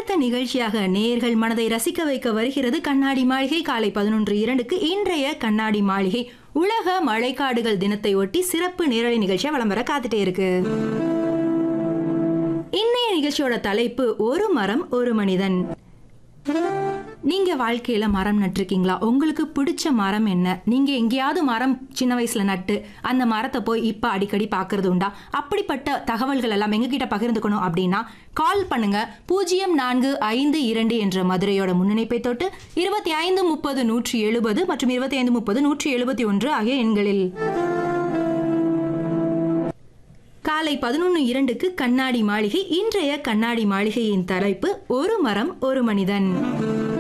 அடுத்த நிகழ்ச்சியாக நேர்கள் மனதை ரசிக்க வைக்க வருகிறது கண்ணாடி மாளிகை காலை பதினொன்று இரண்டுக்கு இன்றைய கண்ணாடி மாளிகை உலக மழைக்காடுகள் தினத்தை ஒட்டி சிறப்பு நேரலை நிகழ்ச்சியா விளம்பர காத்துட்டே இருக்கு இன்னைய நிகழ்ச்சியோட தலைப்பு ஒரு மரம் ஒரு மனிதன் நீங்க வாழ்க்கையில மரம் நட்டிருக்கீங்களா உங்களுக்கு பிடிச்ச மரம் என்ன நீங்க எங்கேயாவது மரம் சின்ன வயசுல நட்டு அந்த மரத்தை போய் இப்ப அடிக்கடி பாக்குறது உண்டா அப்படிப்பட்ட தகவல்கள் எல்லாம் எங்ககிட்ட பகிர்ந்துக்கணும் அப்படின்னா கால் பண்ணுங்க பூஜ்ஜியம் நான்கு ஐந்து இரண்டு என்ற மதுரையோட முன்னிணைப்பை தொட்டு இருபத்தி ஐந்து முப்பது நூற்றி எழுபது மற்றும் இருபத்தி ஐந்து முப்பது நூற்றி எழுபத்தி ஒன்று ஆகிய எண்களில் காலை பதினொன்று இரண்டுக்கு கண்ணாடி மாளிகை இன்றைய கண்ணாடி மாளிகையின் தலைப்பு ஒரு மரம் ஒரு மனிதன்